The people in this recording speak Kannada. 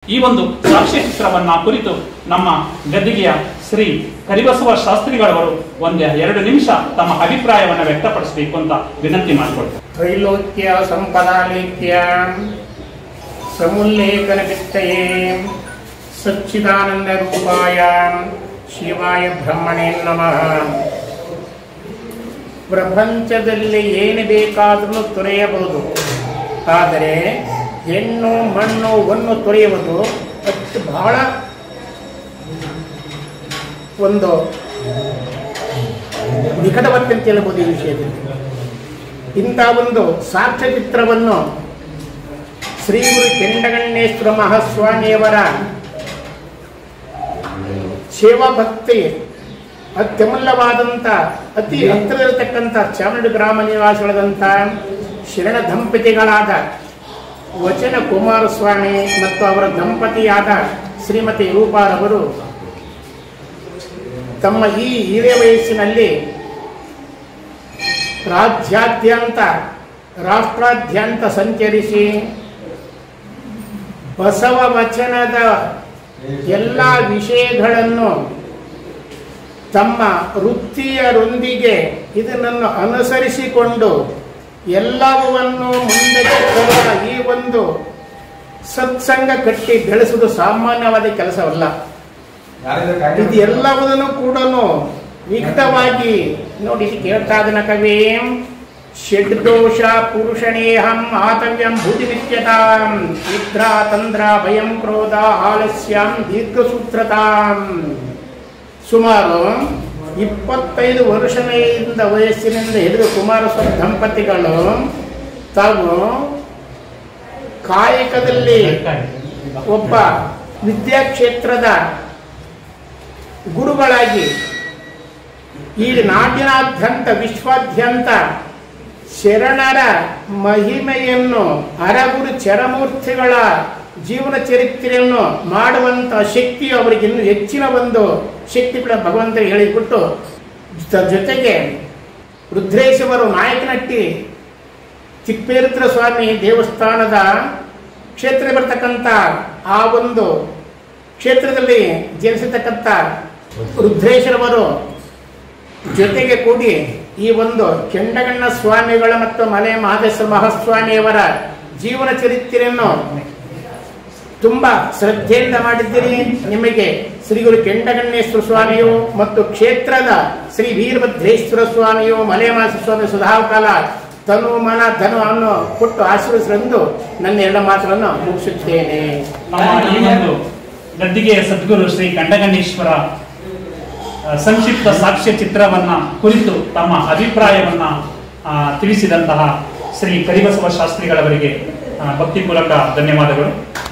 ಈ ಒಂದು ಸಾಕ್ಷ್ಯ ಚಿತ್ರವನ್ನ ಕುರಿತು ನಮ್ಮ ಗದ್ದಿಗೆಯ ಶ್ರೀ ಕರಿಬಸವ ಶಾಸ್ತ್ರಿಗಳವರು ಒಂದು ಎರಡು ನಿಮಿಷ ತಮ್ಮ ಅಭಿಪ್ರಾಯವನ್ನ ವ್ಯಕ್ತಪಡಿಸಬೇಕು ಅಂತ ವಿನಂತಿ ಮಾಡಿಕೊಳ್ತಾರೆ ತ್ರೈಲೋಕ್ಯ ಸಂಪದಾಲೇಖ್ಯ ಸಮುಲ್ಲೇಖನ ವಿತ್ತಯೇ ಸಚ್ಚಿದಾನಂದ ರೂಪಾಯ ಶಿವಾಯ ಬ್ರಹ್ಮಣೇ ನಮಃ ಪ್ರಪಂಚದಲ್ಲಿ ಏನು ಬೇಕಾದರೂ ತೊರೆಯಬಹುದು ಆದರೆ ಹೆಣ್ಣು ಮಣ್ಣು ಒಂದು ತೊರೆಯುವುದು ಅಷ್ಟು ಬಹಳ ಒಂದು ನಿಕಟವತ್ತಂತ ಹೇಳ್ಬೋದು ಈ ವಿಷಯದಲ್ಲಿ ಇಂಥ ಒಂದು ಸಾಕ್ಷ್ಯಚಿತ್ರವನ್ನು ಶ್ರೀ ಗುರು ಕೆಂಡಗಣ್ಣೇಶ್ವರ ಮಹಾಸ್ವಾಮಿಯವರ ಸೇವಾ ಭಕ್ತಿ ಅತ್ಯಮೂಲ್ಯವಾದಂಥ ಅತಿ ಹತ್ತಿರದಲ್ಲಿರ್ತಕ್ಕಂಥ ಚಾಮರಾಜ ಗ್ರಾಮ ನಿವಾಸಿಗಳಾದಂಥ ಶರಣ ದಂಪತಿಗಳಾದ ವಚನ ಕುಮಾರಸ್ವಾಮಿ ಮತ್ತು ಅವರ ದಂಪತಿಯಾದ ಶ್ರೀಮತಿ ರೂಪಾರವರು ತಮ್ಮ ಈ ಹಿರಿಯ ವಯಸ್ಸಿನಲ್ಲಿ ರಾಜ್ಯಾದ್ಯಂತ ರಾಷ್ಟ್ರಾದ್ಯಂತ ಸಂಚರಿಸಿ ಬಸವ ವಚನದ ಎಲ್ಲ ವಿಷಯಗಳನ್ನು ತಮ್ಮ ವೃತ್ತಿಯರೊಂದಿಗೆ ಇದನ್ನು ಅನುಸರಿಸಿಕೊಂಡು ಎಲ್ಲವನ್ನು ಮುಂದಕ್ಕೆ ತರುವ ಈ ಒಂದು ಸತ್ಸಂಗ ಕಟ್ಟಿ ಬೆಳೆಸುವುದು ಸಾಮಾನ್ಯವಾದ ಕೆಲಸವಲ್ಲ ಇದು ಎಲ್ಲವುದನ್ನು ಕೂಡ ವಿಕಟವಾಗಿ ನೋಡಿ ಇಲ್ಲಿ ಕೇಳ್ತಾ ಇದನ್ನ ಕವಿ ಷಡ್ದೋಷ ಪುರುಷಣೇಹಂ ಆತವ್ಯಂ ಭೂತಿಮಿತ್ಯತಾಂ ನಿದ್ರಾ ತಂದ್ರ ಭಯಂ ಕ್ರೋಧ ಆಲಸ್ಯಂ ದೀರ್ಘಸೂತ್ರತಾಂ ಸುಮಾರು ಇಪ್ಪತ್ತೈದು ವರ್ಷದಿಂದ ವಯಸ್ಸಿನಿಂದ ಹಿಡಿದು ಕುಮಾರಸ್ವಾಮಿ ದಂಪತಿಗಳು ತಾವು ಕಾಯಕದಲ್ಲಿ ಒಬ್ಬ ವಿದ್ಯಾಕ್ಷೇತ್ರದ ಗುರುಗಳಾಗಿ ಈ ನಾಡಿನಾದ್ಯಂತ ವಿಶ್ವಾದ್ಯಂತ ಶರಣರ ಮಹಿಮೆಯನ್ನು ಅರಗುರು ಚರಮೂರ್ತಿಗಳ ಜೀವನ ಚರಿತ್ರೆಯನ್ನು ಮಾಡುವಂತ ಶಕ್ತಿಯು ಅವರಿಗೆ ಇನ್ನೂ ಹೆಚ್ಚಿನ ಒಂದು ಶಕ್ತಿ ಕೂಡ ಭಗವಂತ ಹೇಳಿಕೊಟ್ಟು ಜ- ಜೊತೆಗೆ ರುದ್ರೇಶ್ವರು ನಾಯಕನಟ್ಟಿ ತಿಪ್ಪೇರುದ್ರ ಸ್ವಾಮಿ ದೇವಸ್ಥಾನದ ಕ್ಷೇತ್ರ ಬರ್ತಕ್ಕಂಥ ಆ ಒಂದು ಕ್ಷೇತ್ರದಲ್ಲಿ ಜನಿಸತಕ್ಕಂಥ ರುದ್ರೇಶ್ವರವರು ಜೊತೆಗೆ ಕೂಡಿ ಈ ಒಂದು ಕೆಂಡಗಣ್ಣ ಸ್ವಾಮಿಗಳ ಮತ್ತು ಮಲೆ ಮಹದೇಶ್ವರ ಮಹಾಸ್ವಾಮಿಯವರ ಜೀವನ ಚರಿತ್ರೆಯನ್ನು ತುಂಬಾ ಶ್ರದ್ಧೆಯಿಂದ ಮಾಡಿದ್ದೀರಿ ನಿಮಗೆ ಶ್ರೀ ಗುರು ಕೆಂಡಗಣ್ಣೇಶ್ವರ ಸ್ವಾಮಿಯು ಮತ್ತು ಕ್ಷೇತ್ರದ ಶ್ರೀ ವೀರಭದ್ರೇಶ್ವರ ಸ್ವಾಮಿಯು ಮಲೆ ಮಹದೇಶ್ವರ ಸ್ವಾಮಿ ಸುಧಾಕಾಲ ತನು ಮನ ಧನು ಅನ್ನು ಕೊಟ್ಟು ಆಶೀರ್ವದಿಸಲೆಂದು ನನ್ನ ಎರಡು ಮಾತುಗಳನ್ನು ಮುಗಿಸುತ್ತೇನೆ ನಮ್ಮ ಈ ಒಂದು ಗದ್ದಿಗೆಯ ಸದ್ಗುರು ಶ್ರೀ ಕಂಡಗಣೇಶ್ವರ ಆ, ಸಂಕ್ಷಿಪ್ತ ಸಾಕ್ಷ್ಯ ಚಿತ್ರವನ್ನ ಕುರಿತು ತಮ್ಮ ಅಭಿಪ್ರಾಯವನ್ನ ಆ, ತಿಳಿಸಿದಂತಹ ಶ್ರೀ ಕರಿಬಸವ ಶಾಸ್ತ್ರಿಗಳವರಿಗೆ ಆ, ಭಕ್ತಿಪೂರ್ವಕ ಧನ್ಯವಾದಗಳು